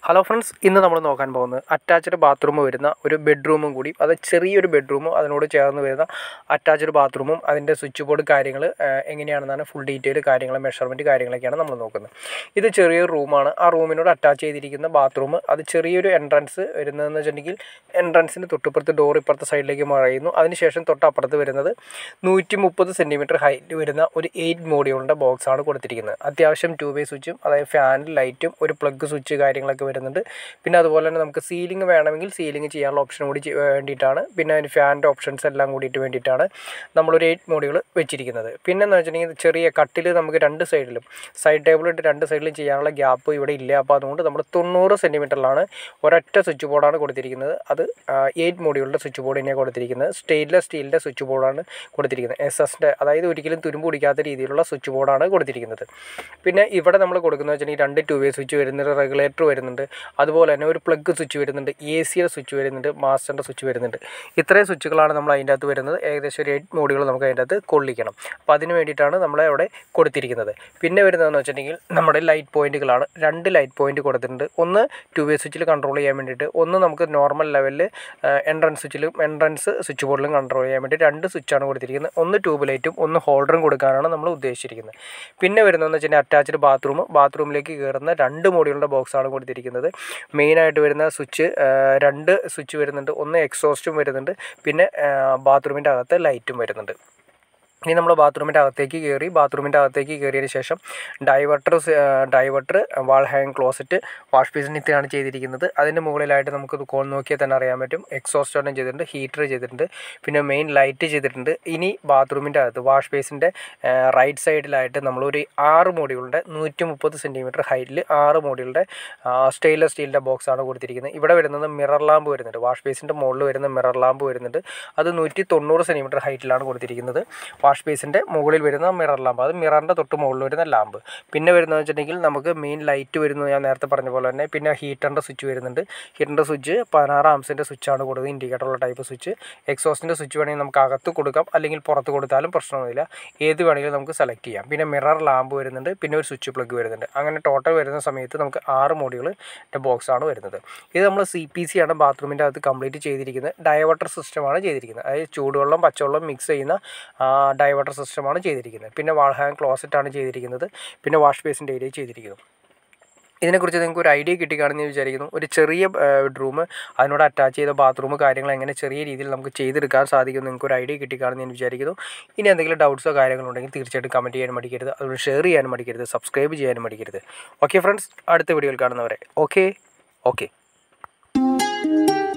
hello friends ഇന്ന് നമ്മൾ നോക്കാൻ പോകുന്നത് അറ്റാച്ച്ഡ് ബാത്റൂം വരുന്ന ഒരു ബെഡ്റൂമും കൂടി അത് ചെറിയൊരു ബെഡ്റൂമും അതിനോട് ചേർന്ന് വരുന്ന അറ്റാച്ച്ഡ് ബാത്റൂമും അതിൻ്റെ സ്വിച്ച് ബോർഡ് കാര്യങ്ങൾ എങ്ങനെയാണെന്നാണ് ഫുൾ ഡീറ്റെയിൽ കാര്യങ്ങൾ മെഷർമെൻറ്റ് കാര്യങ്ങളൊക്കെയാണ് നമ്മൾ നോക്കുന്നത് ഇത് ചെറിയൊരു റൂമാണ് ആ റൂമിനോട് അറ്റാച്ച് ചെയ്തിരിക്കുന്ന ബാത്റൂം അത് ചെറിയൊരു എൻട്രൻസ് വരുന്നതെന്ന് വെച്ചിട്ടുണ്ടെങ്കിൽ എൻട്രൻസിന് തൊട്ടിപ്പുറത്ത് ഡോർ ഇപ്പുറത്തെ സൈഡിലേക്ക് മറയുന്നു അതിനുശേഷം തൊട്ടപ്പുറത്ത് വരുന്നത് നൂറ്റി മുപ്പത് സെൻറ്റിമീറ്റർ ഹൈറ്റ് വരുന്ന ഒരു എയ്റ്റ് മോഡികളുടെ ബോക്സാണ് കൊടുത്തിരിക്കുന്നത് അത്യാവശ്യം ടൂ വേ സ്വിച്ചും അതായത് ഫാൻ ലൈറ്റും ഒരു പ്ലഗ് സ്വിച്ച് കാര്യങ്ങളൊക്കെ വരുന്നുണ്ട് പിന്നെ അതുപോലെ തന്നെ നമുക്ക് സീലിംഗ് വേണമെങ്കിൽ സീലിംഗ് ചെയ്യാനുള്ള ഓപ്ഷൻ കൂടി ചെ- വേണ്ടിയിട്ടാണ് പിന്നെ അതിന് ഫാനിൻ്റെ ഓപ്ഷൻസ് എല്ലാം കൂടിയിട്ട് വേണ്ടിയിട്ടാണ് നമ്മളൊരു എയ്റ്റ് മോഡികൾ വെച്ചിരിക്കുന്നത് പിന്നെ എന്ന് വെച്ചിട്ടുണ്ടെങ്കിൽ ചെറിയ കട്ടിൽ നമുക്ക് രണ്ട് സൈഡിലും സൈഡ് ടേബിളിട്ട് രണ്ട് സൈഡിലും ചെയ്യാനുള്ള ഗ്യാപ്പ് ഇവിടെ ഇല്ല അപ്പോൾ അതുകൊണ്ട് നമ്മൾ തൊണ്ണൂറ് സെൻറ്റിമീറ്ററിലാണ് ഒരൊറ്റ സ്വിച്ച് ബോർഡാണ് കൊടുത്തിരിക്കുന്നത് അത് എയ്റ്റ് മോഡികളുടെ സ്വിച്ച് ബോർഡ് തന്നെയാണ് കൊടുത്തിരിക്കുന്നത് സ്റ്റെയിൻലെസ് സ്റ്റീലിൻ്റെ സ്വിച്ച് ബോർഡാണ് കൊടുത്തിരിക്കുന്നത് എസ് എസിൻ്റെ അതായത് ഒരിക്കലും തുരുമ്പ് പിടിക്കാത്ത രീതിയിലുള്ള സ്വിച്ച് ബോർഡാണ് കൊടുത്തിരിക്കുന്നത് പിന്നെ ഇവിടെ നമ്മൾ കൊടുക്കുന്നത് വെച്ചിട്ടുണ്ടെങ്കിൽ രണ്ട് ടു വേ സ്വിച്ച് വരുന്നുണ്ട് റെഗുലേറ്റർ വരുന്നുണ്ട് അതുപോലെ തന്നെ ഒരു പ്ലഗ് സ്വിച്ച് വരുന്നുണ്ട് എ സിയുടെ സ്വിച്ച് വരുന്നുണ്ട് മാസ്റ്ററിൻ്റെ സ്വിച്ച് വരുന്നുണ്ട് ഇത്രയും സ്വിച്ചുകളാണ് നമ്മൾ അതിൻ്റെ അകത്ത് വരുന്നത് ഏകദേശം ഒരു എയ്റ്റ് മോഡുകൾ നമുക്ക് അതിൻ്റെ അകത്ത് കൊള്ളിക്കണം അപ്പോൾ അതിന് വേണ്ടിയിട്ടാണ് നമ്മൾ അവിടെ കൊടുത്തിരിക്കുന്നത് പിന്നെ വരുന്നതെന്ന് വെച്ചിട്ടുണ്ടെങ്കിൽ നമ്മുടെ ലൈറ്റ് പോയിന്റുകളാണ് രണ്ട് ലൈറ്റ് പോയിന്റ് കൊടുത്തിട്ടുണ്ട് ഒന്ന് ടു വേ സ്വിച്ചിൽ കൺട്രോൾ ചെയ്യാൻ വേണ്ടിയിട്ട് ഒന്ന് നമുക്ക് നോർമൽ ലെവലിൽ എൻട്രൻസ് സ്വിച്ചിലും എൻട്രൻസ് സ്വിച്ച് ബോർഡിലും കൺട്രോൾ ചെയ്യാൻ വേണ്ടി രണ്ട് സ്വിച്ചാണ് കൊടുത്തിരിക്കുന്നത് ഒന്ന് ട്യൂബ് ലൈറ്റും ഒന്ന് ഹോൾഡറും കൊടുക്കാനാണ് നമ്മൾ ഉദ്ദേശിച്ചിരിക്കുന്നത് പിന്നെ വരുന്നതെന്ന് വെച്ചാൽ അറ്റാച്ച്ഡ് ബാത്റൂം ബാത്റൂമിലേക്ക് കയറുന്ന രണ്ട് മോഡുകളുടെ ബോക്സാണ് കൊടുത്തിരിക്കുന്നത് മെയിനായിട്ട് വരുന്ന സ്വിച്ച് രണ്ട് സ്വിച്ച് വരുന്നുണ്ട് ഒന്ന് എക്സോസ്റ്റും വരുന്നുണ്ട് പിന്നെ ബാത്റൂമിൻ്റെ അകത്ത് ലൈറ്റും വരുന്നുണ്ട് ഇനി നമ്മൾ ബാത്റൂമിൻ്റെ അകത്തേക്ക് കയറി ബാത്റൂമിൻ്റെ അകത്തേക്ക് കയറിയതിന് ശേഷം diverter diverter wall hang closet wash ബേസിനിത്താണ് ചെയ്തിരിക്കുന്നത് അതിൻ്റെ മുകളിലായിട്ട് നമുക്ക് ഇത് കോൺ നോക്കിയാൽ തന്നെ അറിയാൻ പറ്റും എക്സോസ്റ്റ് ഓണം ചെയ്തിട്ടുണ്ട് ഹീറ്റർ ചെയ്തിട്ടുണ്ട് പിന്നെ മെയിൻ ലൈറ്റ് ചെയ്തിട്ടുണ്ട് ഇനി ബാത്റൂമിൻ്റെ അകത്ത് വാഷ് ബേസിൻ്റെ റൈറ്റ് സൈഡിലായിട്ട് നമ്മളൊരു ആറ് മോഡികളുടെ നൂറ്റി മുപ്പത് സെൻറ്റിമീറ്റർ ഹൈറ്റിൽ ആറ് മോഡികളുടെ സ്റ്റെയിൻലെസ് സ്റ്റീലിൻ്റെ ബോക്സാണ് കൊടുത്തിരിക്കുന്നത് ഇവിടെ വരുന്നത് മിറർ ലാമ്പ് വരുന്നുണ്ട് വാഷ് ബേസിൻ്റെ മുകളിൽ വരുന്ന മിറർ ലാമ്പ് വരുന്നുണ്ട് അത് നൂറ്റി തൊണ്ണൂറ് സെൻറ്റിമീറ്റർ ഹൈറ്റിലാണ് കൊടുത്തിരിക്കുന്നത് വാഷ് ബേസിൻ്റെ മുകളിൽ വരുന്ന മിറർ ലാമ്പ് അത് മിററിൻ്റെ തൊട്ട് മുകളിൽ വരുന്ന ലാമ്പ് പിന്നെ വരുന്നതെന്ന് വെച്ചിട്ടുണ്ടെങ്കിൽ നമുക്ക് മെയിൻ ലൈറ്റ് വരുന്നത് ഞാൻ നേരത്തെ പറഞ്ഞ പോലെ തന്നെ പിന്നെ ഹീറ്ററിൻ്റെ സ്വിച്ച് വരുന്നുണ്ട് ഹീറ്ററിൻ്റെ സ്വിച്ച് പതിനാറ് ആംസിൻ്റെ സ്വിച്ചാണ് കൊടുക്കുന്നത് ഇൻഡിക്കേറ്ററുള്ള ടൈപ്പ് സ്വിച്ച് എക്സോസിൻ്റെ സ്വിച്ച് വേണമെങ്കിൽ നമുക്ക് അകത്ത് കൊടുക്കാം അല്ലെങ്കിൽ പുറത്ത് കൊടുത്താലും പ്രശ്നമൊന്നുമില്ല ഏത് വേണമെങ്കിലും നമുക്ക് സെലക്ട് ചെയ്യാം പിന്നെ മിറർ ലാമ്പ് വരുന്നുണ്ട് പിന്നെ ഒരു സ്വിച്ച് പ്ലഗ് വരുന്നുണ്ട് അങ്ങനെ ടോട്ടൽ വരുന്ന സമയത്ത് നമുക്ക് ആറ് മോഡുകളുടെ ബോക്സാണ് വരുന്നത് ഇത് നമ്മൾ സി പി സി ആണ് ബാത്റൂമിൻ്റെ അകത്ത് കംപ്ലീറ്റ് ചെയ്തിരിക്കുന്നത് ഡൈവർട്ടർ സിസ്റ്റമാണ് ചെയ്തിരിക്കുന്നത് അതായത് ചൂടുവെള്ളം പച്ചവെള്ളം മിക്സ് ചെയ്യുന്ന ഡൈവർട്ടർ സിസ്റ്റമാണ് ചെയ്തിരിക്കുന്നത് പിന്നെ വാൾ ഹാങ് ക്ലോസറ്റ് ആണ് ചെയ്തിരിക്കുന്നത് പിന്നെ വാഷ് ബേസിൻ്റെ ഏരിയ ചെയ്തിരിക്കുന്നത് ഇതിനെക്കുറിച്ച് നിങ്ങൾക്ക് ഒരു ഐഡിയ കിട്ടിക്കാണെന്ന് വിചാരിക്കുന്നു ഒരു ചെറിയ ബെഡ്റൂം അതിനോട് അറ്റാച്ച് ചെയ്ത ബാത്റൂം കാര്യങ്ങൾ എങ്ങനെ ചെറിയ രീതിയിൽ നമുക്ക് ചെയ്തെടുക്കാൻ സാധിക്കും നിങ്ങൾക്ക് ഒരു ഐഡിയ കിട്ടിക്കാണെന്ന് ഞാൻ വിചാരിക്കുന്നു ഇനി എന്തെങ്കിലും ഡൗട്ട്സോ കാര്യങ്ങളോ ഉണ്ടെങ്കിൽ തീർച്ചയായിട്ടും കമൻറ്റ് ചെയ്യാൻ മടിക്കരുത് അതുകൊണ്ട് ഷെയർ ചെയ്യാനും മടിക്കരുത് സബ്സ്ക്രൈബ് ചെയ്യാനും മടിക്കരുത് ഓക്കെ ഫ്രണ്ട്സ് അടുത്ത വീഡിയോയിൽ കാണുന്നവരെ ഓക്കെ ഓക്കെ